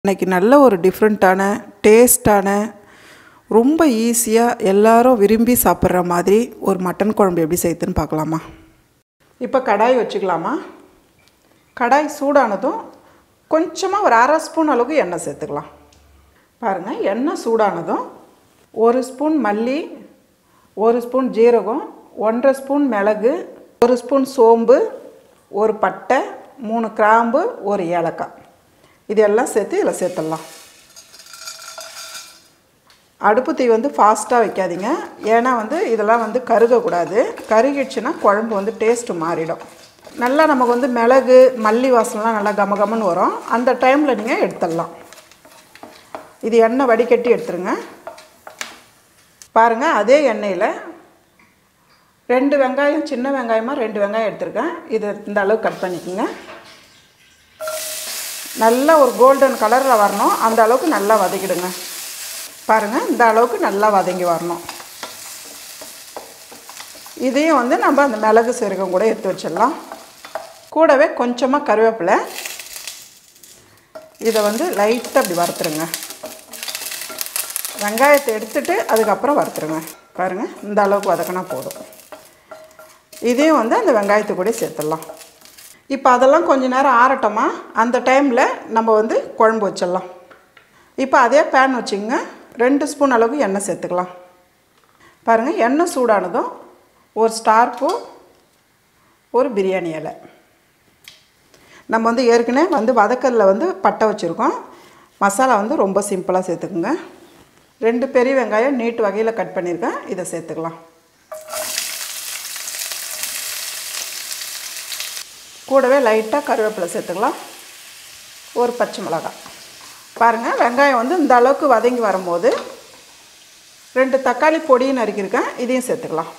இன்னைக்கு நல்ல ஒரு டிஃப்ரெண்ட்டான டேஸ்டான ரொம்ப ஈஸியாக எல்லாரும் விரும்பி சாப்பிட்ற மாதிரி ஒரு மட்டன் குழம்பு எப்படி செய்யுதுன்னு பார்க்கலாமா இப்போ கடாய் வச்சுக்கலாமா கடாய் சூடானதும் கொஞ்சமாக ஒரு அரை ஸ்பூன் அளவுக்கு எண்ணெய் சேர்த்துக்கலாம் பாருங்கள் எண்ணெய் சூடானதும் ஒரு ஸ்பூன் மல்லி ஒரு ஸ்பூன் ஜீரகம் ஒன்றரை ஸ்பூன் மிளகு ஒரு ஸ்பூன் சோம்பு ஒரு பட்டை மூணு கிராம்பு ஒரு ஏலக்காய் இதெல்லாம் சேர்த்து இதில் சேர்த்துடலாம் அடுப்பு தீ வந்து ஃபாஸ்ட்டாக வைக்காதீங்க ஏன்னா வந்து இதெல்லாம் வந்து கருகக்கூடாது கருகிடுச்சுன்னா குழம்பு வந்து டேஸ்ட்டு மாறிடும் நல்லா நமக்கு வந்து மிளகு மல்லி வாசனைலாம் நல்லா கமகமன்னு வரும் அந்த டைமில் நீங்கள் எடுத்துடலாம் இது எண்ணெய் வடிகட்டி எடுத்துருங்க பாருங்கள் அதே எண்ணெயில் ரெண்டு வெங்காயம் சின்ன வெங்காயமாக ரெண்டு வெங்காயம் எடுத்திருக்கேன் இதை இந்த அளவு கட் பண்ணிக்கோங்க நல்ல ஒரு கோல்டன் கலரில் வரணும் அந்த அளவுக்கு நல்லா வதக்கிடுங்க பாருங்கள் இந்த அளவுக்கு நல்லா வதங்கி வரணும் இதையும் வந்து நம்ம அந்த மிளகு சீரகம் கூட எடுத்து வச்சிடலாம் கூடவே கொஞ்சமாக கருவேப்பிலை இதை வந்து லைட்டாக அப்படி வறுத்துருங்க வெங்காயத்தை எடுத்துட்டு அதுக்கப்புறம் வறுத்துருங்க பாருங்கள் இந்த அளவுக்கு வதக்கினா போதும் இதையும் வந்து அந்த வெங்காயத்தை கூட சேர்த்துடலாம் இப்போ அதெல்லாம் கொஞ்ச நேரம் ஆறட்டோமா அந்த டைமில் நம்ம வந்து குழம்பு வச்சிடலாம் இப்போ அதே பேன் வச்சுங்க ரெண்டு ஸ்பூன் அளவுக்கு எண்ணெய் சேர்த்துக்கலாம் பாருங்கள் எண்ணெய் சூடானதும் ஒரு ஸ்டார் பூ ஒரு பிரியாணி இலை நம்ம வந்து ஏற்கனவே வந்து வதக்கல்ல வந்து பட்டை வச்சுருக்கோம் மசாலா வந்து ரொம்ப சிம்பிளாக சேர்த்துக்குங்க ரெண்டு பெரிய வெங்காயம் நீட்டு வகையில் கட் பண்ணியிருக்கேன் இதை சேர்த்துக்கலாம் கூடவே லைட்டாக கருவேப்பிலை சேர்த்துக்கலாம் ஒரு பச்சை மிளகாய் பாருங்கள் வெங்காயம் வந்து இந்த அளவுக்கு வதங்கி வரும்போது ரெண்டு தக்காளி பொடியும் நறுக்கியிருக்கேன் இதையும் சேர்த்துக்கலாம்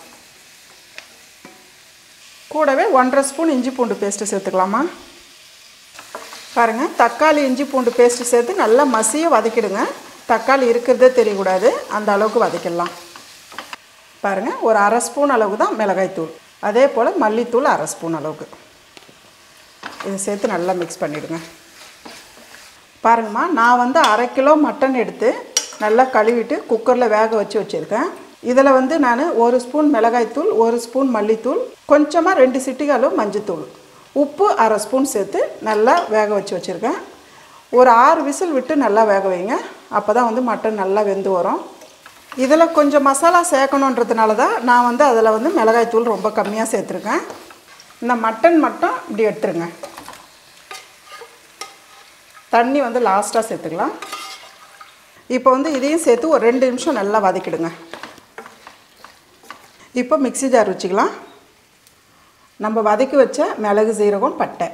கூடவே ஒன்றரை ஸ்பூன் இஞ்சி பூண்டு பேஸ்ட்டு சேர்த்துக்கலாமா பாருங்கள் தக்காளி இஞ்சி பூண்டு பேஸ்ட்டு சேர்த்து நல்லா மசிய வதக்கிடுங்க தக்காளி இருக்கிறதே தெரியக்கூடாது அந்த அளவுக்கு வதக்கிடலாம் பாருங்கள் ஒரு அரை ஸ்பூன் அளவுக்கு தான் மிளகாய்த்தூள் அதே போல் மல்லித்தூள் அரை ஸ்பூன் அளவுக்கு இதை சேர்த்து நல்லா மிக்ஸ் பண்ணிவிடுங்க பாருங்கம்மா நான் வந்து அரை கிலோ மட்டன் எடுத்து நல்லா கழுவிட்டு குக்கரில் வேக வச்சு வச்சுருக்கேன் இதில் வந்து நான் ஒரு ஸ்பூன் மிளகாய்த்தூள் ஒரு ஸ்பூன் மல்லித்தூள் கொஞ்சமாக ரெண்டு சிட்டிகை அளவு மஞ்சத்தூள் உப்பு அரை ஸ்பூன் சேர்த்து நல்லா வேக வச்சு வச்சுருக்கேன் ஒரு ஆறு விசில் விட்டு நல்லா வேக வைங்க அப்போ தான் வந்து மட்டன் நல்லா வெந்து வரும் இதில் கொஞ்சம் மசாலா சேர்க்கணுன்றதுனால தான் நான் வந்து அதில் வந்து மிளகாய்த்தூள் ரொம்ப கம்மியாக சேர்த்துருக்கேன் இந்த மட்டன் மட்டும் இப்படி எடுத்துருங்க தண்ணி வந்து லாஸ்ட்டாக சேர்த்துக்கலாம் இப்போ வந்து இதையும் சேர்த்து ஒரு ரெண்டு நிமிஷம் நல்லா வதக்கிடுங்க இப்போ மிக்ஸி ஜார் வச்சுக்கலாம் நம்ம வதக்கி வச்ச மிளகு சீரகம் பட்டை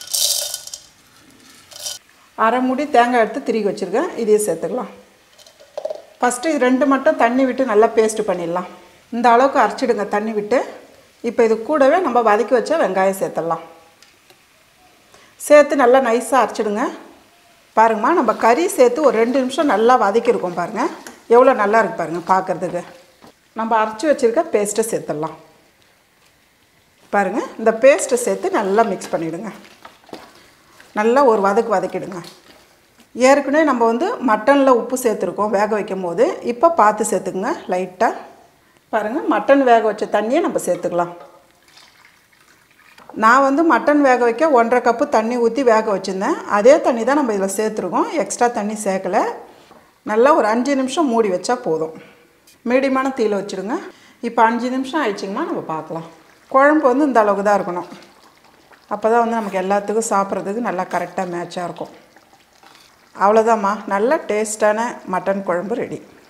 அரை முடி தேங்காய் எடுத்து திருகி வச்சுருக்கேன் இதையும் சேர்த்துக்கலாம் ஃபஸ்ட்டு இது ரெண்டு மட்டும் தண்ணி விட்டு நல்லா பேஸ்ட்டு பண்ணிடலாம் இந்த அளவுக்கு அரைச்சிடுங்க தண்ணி விட்டு இப்போ இது கூடவே நம்ம வதக்கி வச்ச வெங்காயம் சேர்த்துடலாம் சேர்த்து நல்லா நைஸாக அரைச்சிடுங்க பாருங்கம்மா நம்ம கறி சேர்த்து ஒரு ரெண்டு நிமிஷம் நல்லா வதக்கியிருக்கோம் பாருங்கள் எவ்வளோ நல்லா இருக்கு பாருங்கள் பார்க்குறதுக்கு நம்ம அரைச்சி வச்சுருக்க பேஸ்ட்டை சேர்த்துடலாம் பாருங்கள் இந்த பேஸ்ட்டை சேர்த்து நல்லா மிக்ஸ் பண்ணிவிடுங்க நல்லா ஒரு வதக்கு வதக்கிடுங்க ஏற்கனவே நம்ம வந்து மட்டனில் உப்பு சேர்த்துருக்கோம் வேக வைக்கும் போது இப்போ பார்த்து சேர்த்துக்குங்க லைட்டாக பாருங்கள் மட்டன் வேக வச்ச தண்ணியை நம்ம சேர்த்துக்கலாம் நான் வந்து மட்டன் வேக வைக்க ஒன்றரை கப்பு தண்ணி ஊற்றி வேக வச்சுருந்தேன் அதே தண்ணி தான் நம்ம இதில் சேர்த்துருக்கோம் எக்ஸ்ட்ரா தண்ணி சேர்க்கலை நல்லா ஒரு அஞ்சு நிமிஷம் மூடி வச்சா போதும் மீடியமான தீயில் வச்சுடுங்க இப்போ அஞ்சு நிமிஷம் ஆயிடுச்சிங்கம்மா நம்ம பார்க்கலாம் குழம்பு வந்து இந்த அளவுக்கு தான் இருக்கணும் அப்போ தான் வந்து நமக்கு எல்லாத்துக்கும் சாப்பிட்றதுக்கு நல்லா கரெக்டாக மேட்சாக இருக்கும் அவ்வளோதாம்மா நல்ல டேஸ்டான மட்டன் குழம்பு ரெடி